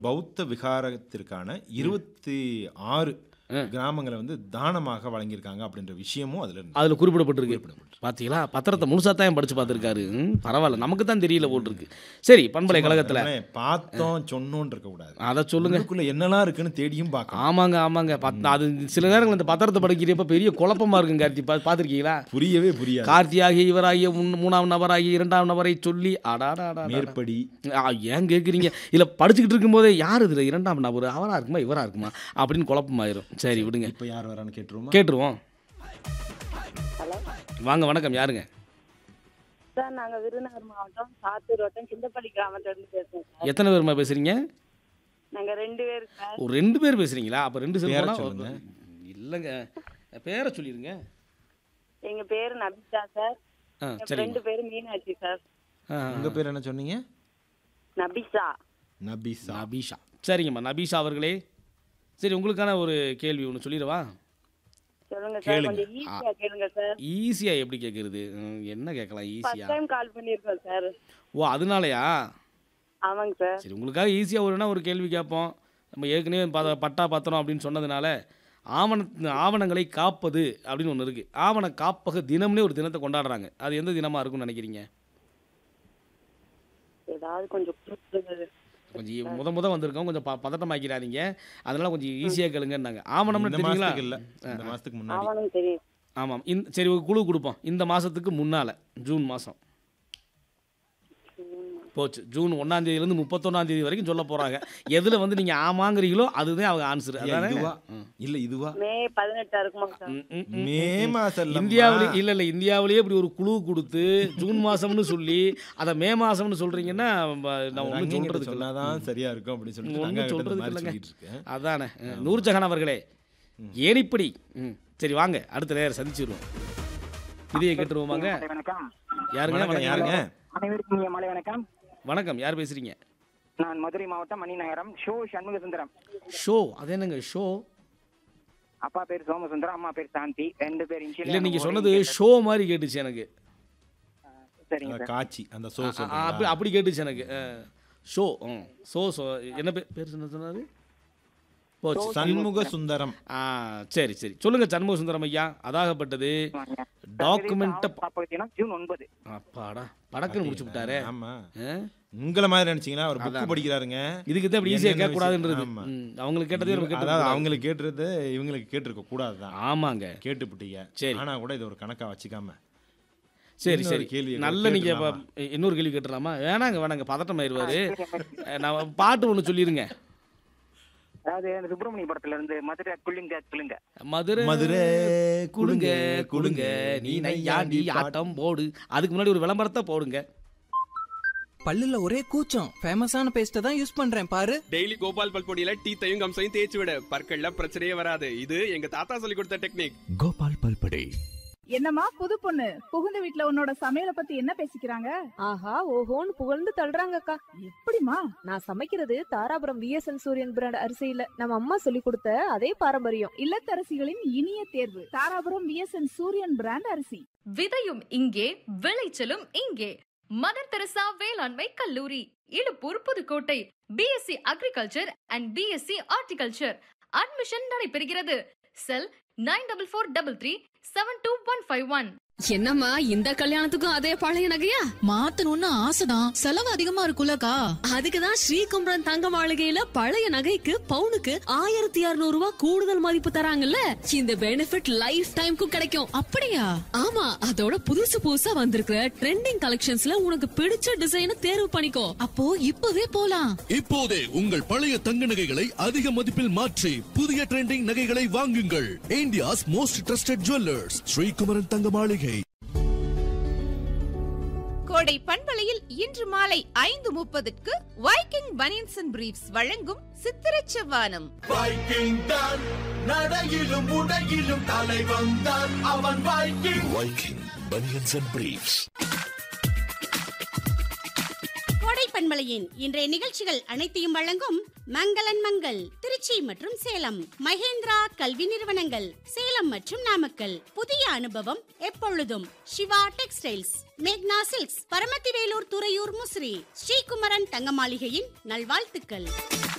பௌத்த விகாரத்திற்கான இருபத்தி ஆறு கிராமங்களை வந்து தானமாக வழங்கியிருக்காங்க அப்படின்ற விஷயமும் அதுல இருந்து அதில் குறிப்பிடப்பட்டிருக்கு பார்த்தீங்களா பத்திரத்தை முழுசாக தான் படித்து பார்த்துருக்காரு ம், பரவாயில்ல நமக்கு தான் தெரியல போட்டிருக்கு சரி பண்பலை கழகத்தில் அதனால பார்த்தோம் சொன்னோன்னு இருக்க கூடாது அதை சொல்லுங்க உள்ளுக்குள்ள என்னெல்லாம் இருக்குன்னு தேடியும் பார்க்கணும் ஆமாங்க ஆமாங்க பத் அது சில நேரங்கள் இந்த பத்திரத்தை படிக்கிறப்ப பெரிய குழப்பமா இருக்கும் கார்த்தி பா பார்த்துருக்கீங்களா புரியவே புரியாது கார்த்தியாகி இவராகிய முன் மூணாம் நபராகி இரண்டாம் நபரை சொல்லி அடாடா மேற்படி ஏன் கேட்குறீங்க இல்லை படிச்சுக்கிட்டு இருக்கும்போதே யார் இதில் இரண்டாம் நபர் அவரா இருக்குமா இவரா இருக்குமா அப்படின்னு குழப்பமாயிரும் சரி விடுங்க இப்ப யார் வரான்னு கேட்டுருவோமா கேட்டுருவோம் வாங்க வணக்கம் யாருங்க சார் நாங்க விருதுநகர் மாவட்டம் சாத்தூர் வட்டம் சிந்தப்பள்ளி கிராமத்துல இருந்து பேசுறோம் சார் எத்தனை பேருமா பேசுறீங்க நாங்க ரெண்டு பேர் சார் ஒரு ரெண்டு பேர் பேசுறீங்களா அப்போ ரெண்டு பேரை செல்போனா சொல்லுங்க. இல்லைங்க பேரை சொல்லிடுங்க எங்க பேரு நபிஷா சார் ஆ என் சரிங்க ரெண்டு பேரு மீனாட்சி சார் ஆ உங்க பேர் என்ன சொன்னீங்க நபிஷா நபிசா நபீஷா சரிங்கம்மா நபீஷா அவர்களே சரி உங்களுக்கான ஒரு கேள்வி ஒன்று சொல்லிடவா சொல்லுங்க சார் கேளுங்க. கொஞ்சம் ஈஸியா கேளுங்க சார் ஈஸியாக எப்படி கேட்குறது என்ன கேட்கலாம் ஃபர்ஸ்ட் ஈஸியாக டைம் கால் பண்ணியிருக்கோம் சார் ஓ அதனாலயா ஆமாங்க சார் சரி உங்களுக்காக ஈஸியாக ஒருனா ஒரு கேள்வி கேட்போம் நம்ம ஏற்கனவே ப பட்டா பத்திரம் அப்படின்னு சொன்னதுனால ஆவண ஆவணங்களை காப்பது அப்படின்னு ஒன்று இருக்குது ஆவண காப்பக தினம்னே ஒரு தினத்தை கொண்டாடுறாங்க அது எந்த தினமாக இருக்கும்னு நினைக்கிறீங்க ஏதாவது கொஞ்சம் கொடுங்க. கொஞ்சம் முத முத வந்திருக்கோம் கொஞ்சம் ப பதட்டமாக்கிறாதீங்க அதனால கொஞ்சம் ஈஸியாக கேளுங்கன்னாங்க ஆவணம்னு இந்த தெரியுங்களா மாசத்துக்கு இல்ல இந்த மாசத்துக்கு முன்னாடி ஆவணம் தெரியும் ஆமாம் இந்த சரி ஒரு குழு கொடுப்போம் இந்த மாதத்துக்கு முன்னால் ஜூன் மாதம் போச்சு ஜூன் ஒன்றாம் தேதியிலேருந்து முப்பத்தொன்னாம் தேதி வரைக்கும் சொல்ல போகிறாங்க எதில் வந்து நீங்கள் ஆமாங்கிறீங்களோ அதுதான் அவங்க ஆன்சர் ஏன் அதானே இதுவா இல்ல இதுவா மே பதினெட்டா இருக்குமா சார் ம், ம், ம். மே மாசம் இல்லம்மா. இந்தியாவிலே இல்லை இல்லை இந்தியாவிலேயே இப்படி ஒரு குழு கொடுத்து ஜூன் மாதம்னு சொல்லி அதை மே மாதம்னு சொல்கிறீங்கன்னா நான் ஒன்றும் ரங்கிங்கிட்ட சொல்கிறதுக்கு இல்லை சொன்னாதான் சரியா இருக்கும் அப்படின்னு சொல்லிட்டு ஒண்ணும் ரங்கா கிட்ட இந்த சொல்றதுக்கு மாதிரி இல்லைங்க. சொல்லிட்டு இருக்கேன் அதானே நூர்ஜஹான் அவர்களே ஏனிப்படி ம் சரி வாங்க அடுத்த நேரம் சந்திச்சிருவோம் இதையே கேட்டுருவோமாங்க மாலை வணக்கம் யாருங்க வணக்கம் வணக்கம் யாருங்க அனைவருக்கும் இனிய மாலை வணக்கம் வணக்கம் யார் பேசுறீங்க நான் மதுரை மாவட்டம் மணிநகரம் ஷோ சண்முக சுந்தரம் ஷோ அது என்னங்க ஷோ அப்பா பேர் சோமசுந்தரம் அம்மா பேர் சாந்தி ரெண்டு பேர் initial இல்லை நீங்கள் ஒரே சொன்னது கேட்டது. ஷோ மாதிரி கேட்டுச்சு எனக்கு சரிங்க அந்த சார் காட்சி அந்த சோ ஆ, ஆ, அப்படி அப்படி கேட்டுச்சு எனக்கு ஷோ ம் ஷோ ஷோ என்ன பேர் பேர் சொன்ன சொன்னாரு போச்சு சண்முக சுந்தரம் ஆ சரி சரி சொல்லுங்க சண்முக சுந்தரம் ஐயா அதாகப்பட்டது ஆமாங்க. டாக்குமெண்ட்டை ஆவண காப்பக தினம் ஜூன் ஒன்பது அப்பாடா படக்குன்னு முடிச்சு விட்டாரே ஆமா ஆ? உங்களை மாதிரி நினைச்சீங்கன்னா அவர் புக் படிக்கிறாருங்க இதுக்கு தான் இப்படி ஈஸியாக என்னென்ன கேட்கக்கூடாதுன்றது விஷயம்? ஆமா. ம், அவங்களுக்கு கேட்டதே நம்ம அதாவது கேட்டு அவங்களுக்கு கேட்டுறது இவங்களுக்கு கேட்டிருக்க கூடாதுதான் ஆமாங்க கேட்டுப்புட்டீங்க சரி. ஆனா கூட இது ஒரு கணக்கா வச்சுக்காம சரி இன்னொரு சரி கேள்வியை நல்ல நீங்க இப்ப இன்னொரு கேள்வி கேட்டுடலாமா வேணாங்க வேணாங்க பதட்டம் ஆயிடுவாரு நான் பாட்டு ஒன்று சொல்லிருங்க அதாவது அந்த சுப்பிரமணிய படத்துல இருந்து மதுரை குள்ளுங்க குள்ளுங்க மதுரை மதுரை குடுங்க குலுங்க, குடுங்க நீ நையாண்டி ஆட்டம் போடு அதுக்கு முன்னாடி ஒரு விளம்பரத்தை போடுங்க பல்லுல ஒரே கூச்சம் ஃபேமஸான பேஸ்ட்டை தான் யூஸ் பண்றேன் பாரு டெய்லி கோபால் பல்பொடியில டீத்தையும் கம்சையும் தேய்ச்சி விட பற்கள்ல பிரச்சனையே வராது இது எங்க தாத்தா சொல்லி கொடுத்த டெக்னிக் கோபால் பல்படை என்னம்மா புது பொண்ணு புகுந்த வீட்ல உன்னோட சமையலை பத்தி என்ன பேசிக்கிறாங்க ஆஹா ஓஹோன்னு புகழ்ந்து தள்ளுறாங்கக்கா எப்படிமா நான் சமைக்கிறது தாராபுரம் விஎஸ்என் சூரியன் பிராண்ட் அரிசியில நம்ம அம்மா சொல்லி கொடுத்த அதே பாரம்பரியம் இல்லத்தரசிகளின் இனிய தேர்வு தாராபுரம் விஎஸ்என் சூரியன் பிராண்ட் அரிசி விதையும் இங்கே விளைச்சலும் இங்கே மதர் தெரசா வேளாண்மை கல்லூரி Iduppur Pudukkottai BSc agriculture and BSc horticulture admission நடைபெறுகிறது cell nine double four double three seven two one five one என்னம்மா இந்த கல்யாணத்துக்கும் அதே பழைய நகையா மாத்தணும்னு ஆசைதான் செலவு அதிகமா இருக்குல்லக்கா அதுக்குதான் ஸ்ரீகும்பரம் தங்க மாளிகையில பழைய நகைக்கு பவுனுக்கு ஆயிரத்தி இருநூறு ரூபாய் கூடுதல் மதிப்பு தராங்கல்ல இந்த பெனிஃபிட் லைஃப் டைம்க்கும் கிடைக்கும் அப்படியா ஆமா அதோட புதுசு புதுசா வந்திருக்கிற ட்ரெண்டிங் கலெக்ஷன்ஸ்ல உனக்கு பிடிச்ச டிசைனை தேர்வு பண்ணிக்கோ அப்போ இப்பவே போலாம் இப்போதே உங்கள் பழைய தங்க நகைகளை அதிக மதிப்பில் மாற்றி புதிய ட்ரெண்டிங் நகைகளை வாங்குங்கள் India's most trusted jewellers Srikumaran Thanga Maligai கோடை பண்பலையில் இன்று மாலை ஐந்து முப்பதுக்கு வைக்கிங் பனியன்ஸ் அண்ட் பிரீஃப்ஸ் வழங்கும் சித்திரச் செவ்வானம் வைக்கிங் தான் நடையிலும் உடையிலும் தலைவன் தான் அவன் Viking Viking banians and briefs கோடை பண்பலையின் இன்றைய நிகழ்ச்சிகள் அனைத்தையும் வழங்கும் மங்களன் மங்கள் திருச்சி மற்றும் சேலம் மகேந்திரா கல்வி நிறுவனங்கள் சேலம் மற்றும் நாமக்கல் புதிய அனுபவம் எப்பொழுதும் Siva textiles Magna silks Paramathivelur Thuraiyur Musiri Srikumaran Thanga மாளிகையின் நல்வாழ்த்துக்கள்